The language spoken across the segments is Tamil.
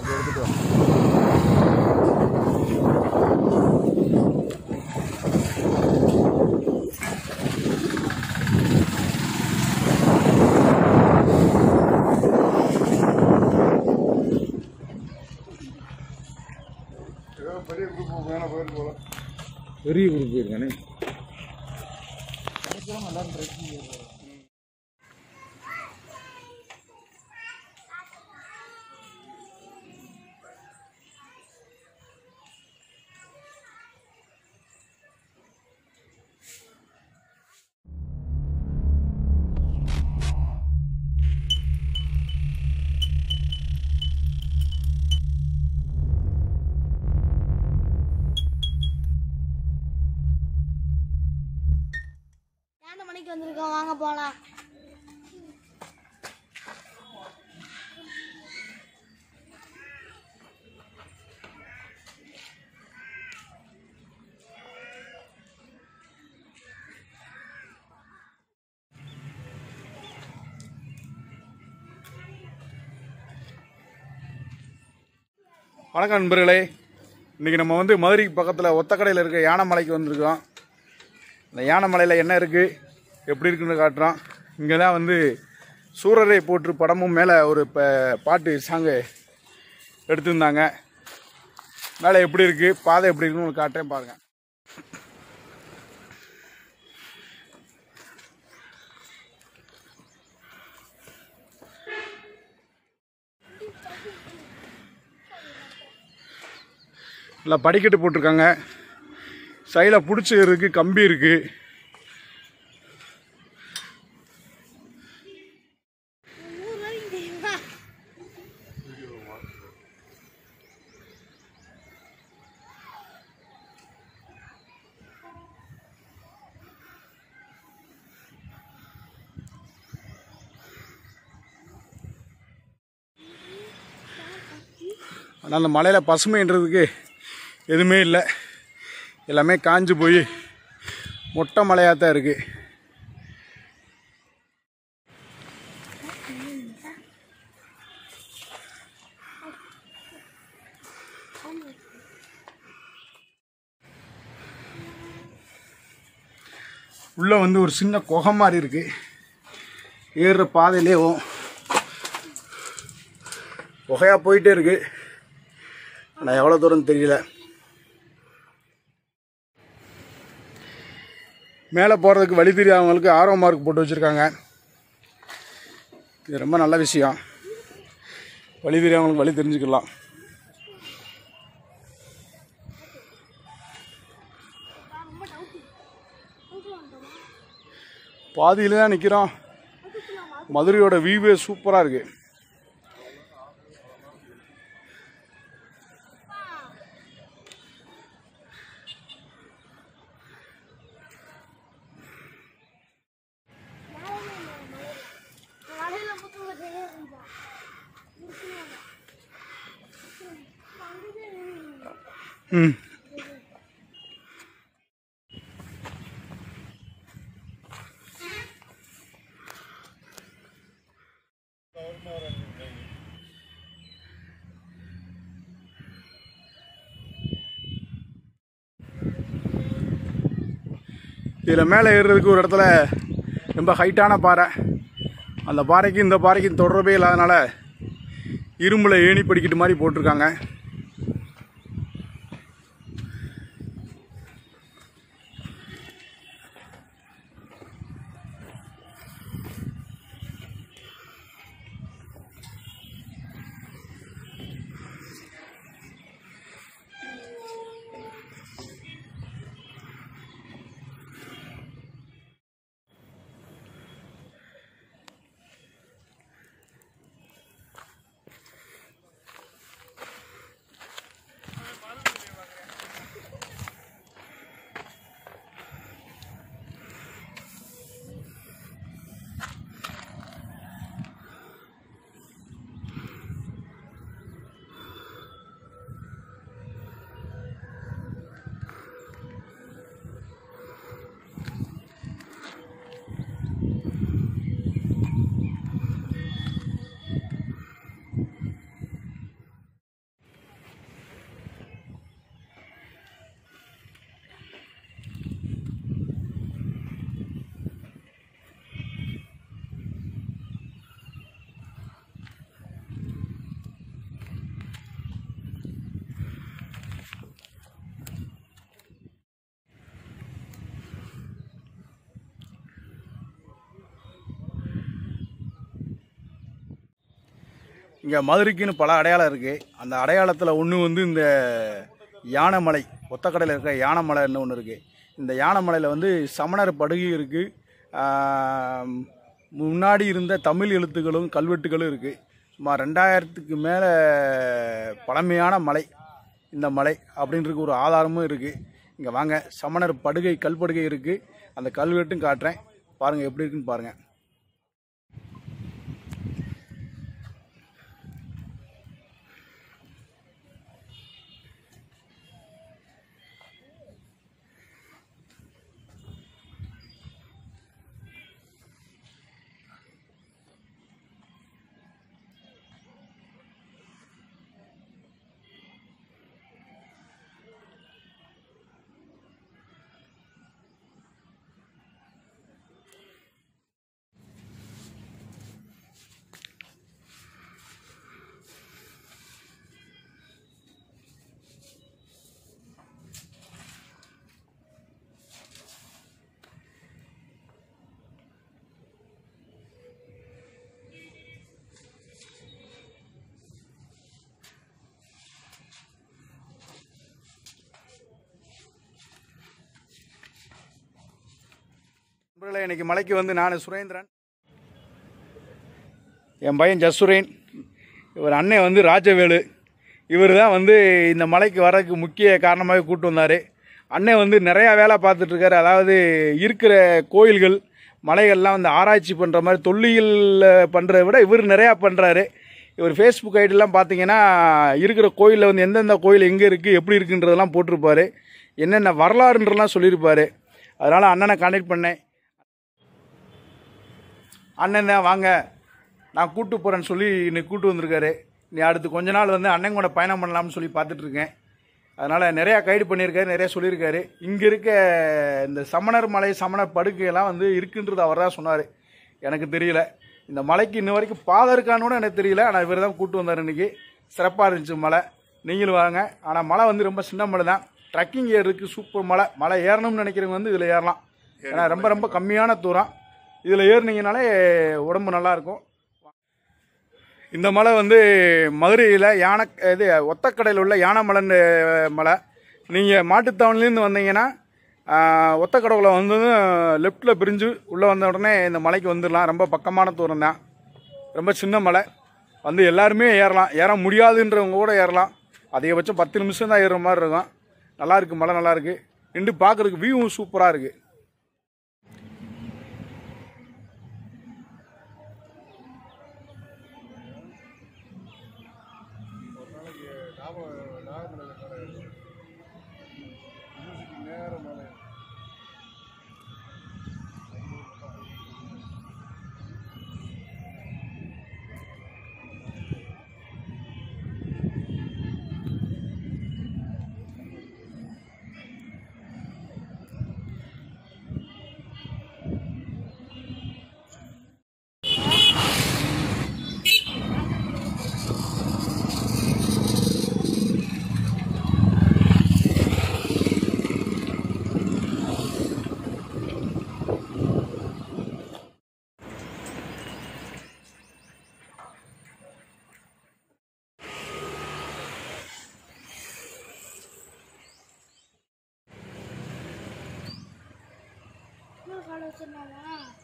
எடுத்துட்டு வா பெரிய குரூப் வேணா போயிட்டு போகலாம் பெரிய குரூப் போயிருக்கானே ஏழு மணிக்கு வந்திருக்கோம் வாங்க போலாம் வணக்கம் நண்பர்களே இன்றைக்கி நம்ம வந்து மதுரைக்கு பக்கத்தில் ஒத்தக்கடையில் இருக்க யானைமலைக்கு வந்திருக்கோம் இந்த யானைமலையில் என்ன இருக்குது எப்படி இருக்குன்னு காட்டுறோம் இங்கே தான் வந்து சூரரை போற்று படமும் மேலே ஒரு ப பாட்டு சாங்கு எடுத்திருந்தாங்க மேலே எப்படி இருக்குது பாதை எப்படி இருக்குன்னு உங்களுக்கு காட்டுறேன் பாருங்கள் நல்லா படிக்கட்டு போட்டிருக்காங்க சைடில் பிடிச்சி இருக்குது கம்பி இருக்குது ஊர் வரைக்கும் தெரியுமா ஆனால் அந்த மலையில் பசுமைன்றதுக்கு எதுவுமே இல்லை எல்லாமே காஞ்சு போய் மொட்டை மலையாக தான் இருக்குது உள்ளே வந்து ஒரு சின்ன குகை மாதிரி இருக்குது ஏறுற பாதையிலேயும் குகையாக போயிட்டே இருக்கு ஆனால் எவ்வளோ தூரம் தெரியல மேலே போகிறதுக்கு வழி தெரியாதவங்களுக்கு ஆர்வ மார்க் போட்டு வச்சுருக்காங்க இது ரொம்ப நல்ல விஷயம் வழி தெரியாதவங்களுக்கு வழி தெரிஞ்சுக்கலாம் பாதியில தான் நிற்கிறோம் மதுரையோட வியூவே சூப்பராக இருக்குது மலையில புத்து தெரியுதா ம் இதில் மேலே ஏறுறதுக்கு ஒரு இடத்துல ரொம்ப ஹைட்டான பாறை அந்த பாறைக்கு இந்த பாறைக்கும் தொடர்பே இல்லாதனால இரும்புல ஏணி படிக்கட்டு மாதிரி போட்டிருக்காங்க இங்கே மதுரைக்குன்னு பல அடையாளம் இருக்குது அந்த அடையாளத்தில் ஒன்று வந்து இந்த யானைமலை ஒத்தக்கடையில் இருக்க யானைமலைன்னு ஒன்று இருக்குது இந்த யானைமலையில் வந்து சமணர் படுகை இருக்குது முன்னாடி இருந்த தமிழ் எழுத்துக்களும் கல்வெட்டுகளும் இருக்குது சுமார் ரெண்டாயிரத்துக்கு மேலே பழமையான மலை இந்த மலை அப்படின்றதுக்கு ஒரு ஆதாரமும் இருக்குது இங்கே வாங்க சமணர் படுகை கல்படுகை இருக்குது அந்த கல்வெட்டும் காட்டுறேன் பாருங்கள் எப்படி இருக்குன்னு பாருங்கள் நண்பர்களே இன்னைக்கு மலைக்கு வந்து நான் சுரேந்திரன் என் பையன் ஜசுரேன் இவர் அண்ணன் வந்து ராஜவேலு இவர் தான் வந்து இந்த மலைக்கு வர்றதுக்கு முக்கிய காரணமாக கூட்டு வந்தார் அண்ணன் வந்து நிறையா வேலை பார்த்துட்டு இருக்காரு அதாவது இருக்கிற கோயில்கள் மலைகள்லாம் வந்து ஆராய்ச்சி பண்ணுற மாதிரி தொல்லியல் பண்ணுறதை விட இவர் நிறையா பண்ணுறாரு இவர் ஃபேஸ்புக் ஐடிலாம் பார்த்தீங்கன்னா இருக்கிற கோயிலில் வந்து எந்தெந்த கோயில் எங்கே இருக்குது எப்படி இருக்குன்றதெல்லாம் போட்டிருப்பாரு என்னென்ன வரலாறுன்றலாம் சொல்லியிருப்பாரு அதனால் அண்ணனை கான்டாக்ட் பண்ணேன் அண்ணன் தான் வாங்க நான் கூட்டு போகிறேன்னு சொல்லி இன்னைக்கு கூட்டு வந்திருக்காரு நீ அடுத்து கொஞ்ச நாள் வந்து அண்ணன் கூட பயணம் பண்ணலாம்னு சொல்லி பார்த்துட்டு இருக்கேன் அதனால் நிறையா கைடு பண்ணியிருக்காரு நிறையா சொல்லியிருக்காரு இங்கே இருக்க இந்த சமணர் மலை சமணர் படுக்கையெல்லாம் வந்து இருக்குன்றது அவர் தான் சொன்னார் எனக்கு தெரியல இந்த மலைக்கு இன்ன வரைக்கும் பாதை இருக்கான்னு கூட எனக்கு தெரியல ஆனால் இவர் தான் கூட்டு வந்தார் இன்னைக்கு சிறப்பாக இருந்துச்சு மலை நீங்களும் வாங்க ஆனால் மலை வந்து ரொம்ப சின்ன மலை தான் ட்ரக்கிங் ஏறதுக்கு சூப்பர் மலை மலை ஏறணும்னு நினைக்கிறவங்க வந்து இதில் ஏறலாம் ஏன்னா ரொம்ப ரொம்ப கம்மியான தூரம் இதில் ஏறுனீங்கனாலே உடம்பு நல்லா இருக்கும் இந்த மலை வந்து மதுரையில் யானை இது ஒத்தக்கடையில் உள்ள யானைமலைன்னு மலை நீங்கள் மாட்டுத்தாவணிலேருந்து வந்தீங்கன்னா ஆஹ், ஒத்தக்கடைக்குள்ள வந்ததும் லெஃப்ட்டில் பிரிஞ்சு உள்ளே வந்த உடனே இந்த மலைக்கு வந்துடலாம் ரொம்ப பக்கமான தூரம் தான் ரொம்ப சின்ன மலை வந்து எல்லாருமே ஏறலாம் ஏற முடியாதுன்றவங்க கூட ஏறலாம் அதிகபட்சம் பத்து நிமிஷம் தான் ஏறுற மாதிரி இருக்கும் நல்லா இருக்கு மலை நல்லா இருக்கு நின்று பார்க்கறதுக்கு வியூவும் சூப்பராக இருக்குது இன்னொரு கால் வச்சிருந்தாங்க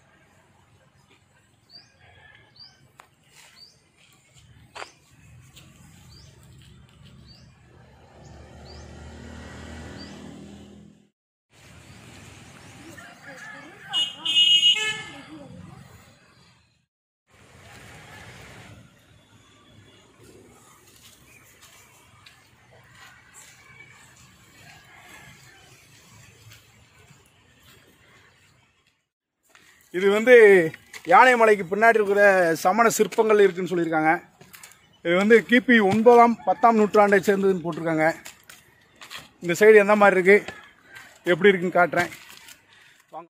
இது வந்து யானைமலைக்கு பின்னாடி இருக்கிற சமண சிற்பங்கள் இருக்குன்னு சொல்லியிருக்காங்க இது வந்து கிபி ஒன்பதாம் பத்தாம் நூற்றாண்டை சேர்ந்ததுன்னு போட்டிருக்காங்க இந்த சைடு எந்த மாதிரி இருக்கு எப்படி இருக்குன்னு காட்டுறேன் வாங்க.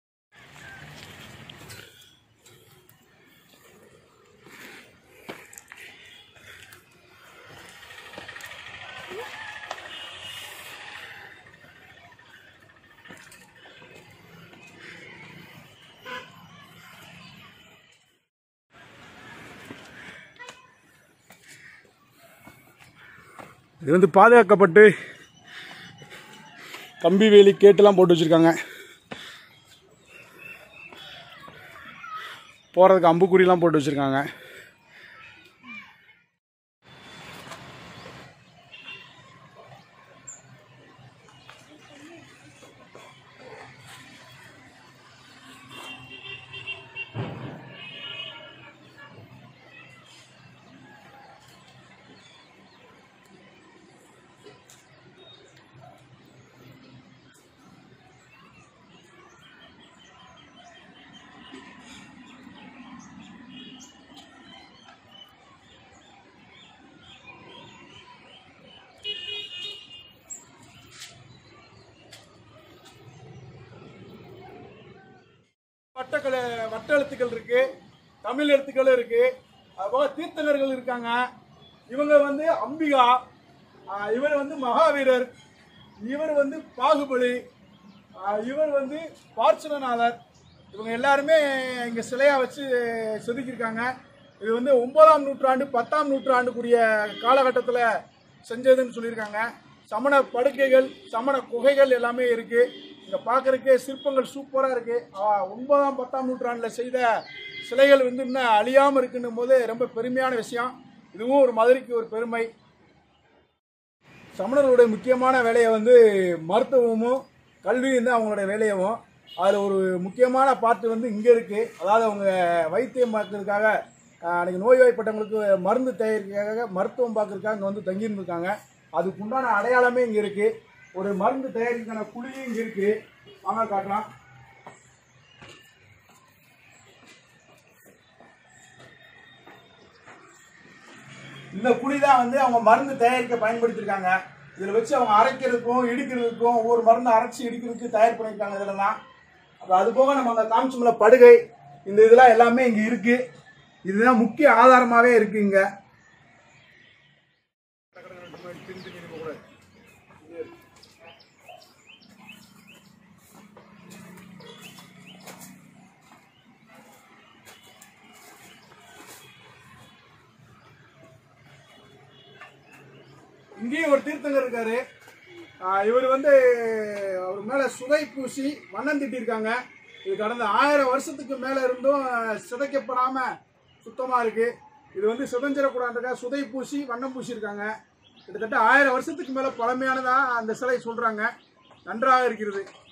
இது வந்து பாதுகாக்கப்பட்டு கம்பி வேலி கேட்டுலாம் போட்டு வச்சுருக்காங்க போகிறதுக்கு அம்புக்குறிலாம் போட்டு வச்சுருக்காங்க வட்டக்கலை வட்ட எழுத்துக்கள் இருக்கு தமிழ் எழுத்துக்களும் இருக்கு அதுபோக தீர்த்தங்கர்கள் இருக்காங்க இவங்க வந்து அம்பிகா ஆஹ் இவர் வந்து மகாவீரர் இவர் வந்து பாகுபலி ஆஹ் இவர் வந்து பார்ச்சனநாதர் இவங்க எல்லாருமே இங்க சிலையா வச்சு செதுக்கியிருக்காங்க இது வந்து ஒன்பதாம் நூற்றாண்டு பத்தாம் நூற்றாண்டுக்குரிய காலகட்டத்தில் செஞ்சதுன்னு சொல்லியிருக்காங்க சமண படுக்கைகள் சமண குகைகள் எல்லாமே இருக்கு இங்க பார்க்கறதுக்கே சிற்பங்கள் சூப்பரா இருக்கு ஆஹ் ஒன்பதாம் பத்தாம் நூற்றாண்டுல செய்த சிலைகள் வந்து இன்னும் அழியாம இருக்குன்னும் போது ரொம்ப பெருமையான விஷயம் இதுவும் ஒரு மதுரைக்கு ஒரு பெருமை சமணர்களுடைய முக்கியமான வேலையை வந்து மருத்துவமும் கல்வியும் தான் அவங்களுடைய வேலையவும் அதில் ஒரு முக்கியமான பார்ட் வந்து இங்கே இருக்குது அதாவது அவங்க வைத்தியம் பார்க்கறதுக்காக ஆஹ், அன்னைக்கு நோய்வாய்ப்பட்டவங்களுக்கு மருந்து தயாரிக்கிறதுக்காக மருத்துவம் பார்க்கறதுக்காக இங்கே வந்து தங்கியிருந்திருக்காங்க அதுக்கு உண்டான அடையாளமே இங்கே இருக்குது ஒரு மருந்து தயாரிக்கான குழியும் இங்கே இருக்குது வாங்க காட்டலாம் இந்த குழி தான் வந்து அவங்க மருந்து தயாரிக்க பயன்படுத்தியிருக்காங்க இதில் வச்சு அவங்க அரைக்கிறதுக்கும் இடிக்கிறதுக்கும் ஒவ்வொரு மருந்து அரைச்சி இடிக்கிறதுக்கு தயார் பண்ணியிருக்காங்க இதெல்லாம் அப்போ அது போக நம்ம அந்த காமிச்சோம்ல படுகை இந்த இதெல்லாம் எல்லாமே இங்கே இருக்கு இதுதான் முக்கிய ஆதாரமாகவே இருக்கு இங்க இங்கேயும் ஒரு தீர்த்தங்கர் இருக்காரு ஆஹ் இவர் வந்து அவர் மேல சுதை பூசி வண்ணம் தீட்டியிருக்காங்க இது கடந்த ஆயிரம் வருஷத்துக்கு மேல இருந்தும் சிதைக்கப்படாம சுத்தமா இருக்கு இது வந்து சிதைஞ்சிடக்கூடாதுக்காக சுதை பூசி வண்ணம் பூசியிருக்காங்க கிட்டத்தட்ட ஆயிரம் வருஷத்துக்கு மேல பழமையானதா அந்த சிலை சொல்றாங்க நன்றாக இருக்கிறது